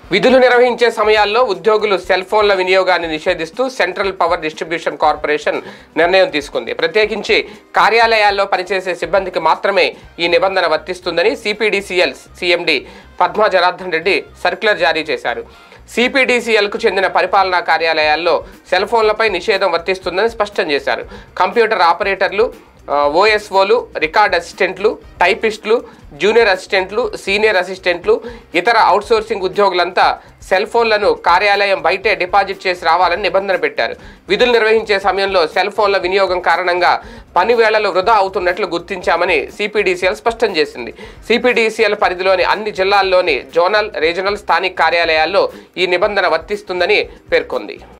విధులు నిర్వహించే సమయాల్లో ఉద్యోగులు సెల్ ఫోన్ల వినియోగాన్ని నిషేధిస్తూ సెంట్రల్ పవర్ డిస్ట్రిబ్యూషన్ కార్పొరేషన్ నిర్ణయం తీసుకుంది ప్రత్యేకించి కార్యాలయాల్లో పనిచేసే సిబ్బందికి మాత్రమే ఈ నిబంధన వర్తిస్తుందని CPDCL CMD Padma Janardhan Reddy circular జారీ చేశారు సిపిడిసిఎల్కు చెందిన పరిపాలనా కార్యాలయాల్లో సెల్ ఫోన్లపై నిషేధం వర్తిస్తుందని స్పష్టం చేశారు కంప్యూటర్ ఆపరేటర్లు ఆ, ఓఎస్ఓలు రికార్డ్ అసిస్టెంట్లు టైపిస్టులు జూనియర్ అసిస్టెంట్లు సీనియర్ అసిస్టెంట్లు ఇతర అవుట్సోర్సింగ్ ఉద్యోగులంతా సెల్ ఫోన్లను కార్యాలయం బయటే డిపాజిట్ చేసి రావాలని నిబంధన పెట్టారు విధులు నిర్వహించే సమయంలో సెల్ ఫోన్ల వినియోగం కారణంగా పని వేళలు వృధా అవుతున్నట్లు గుర్తించామని సిపిడిసిఎల్ స్పష్టం చేసింది సిపిడిసిఎల్ పరిధిలోని అన్ని జిల్లాల్లోని జోనల్ రీజనల్ స్థానిక కార్యాలయాల్లో ఈ నిబంధన వర్తిస్తుందని పేర్కొంది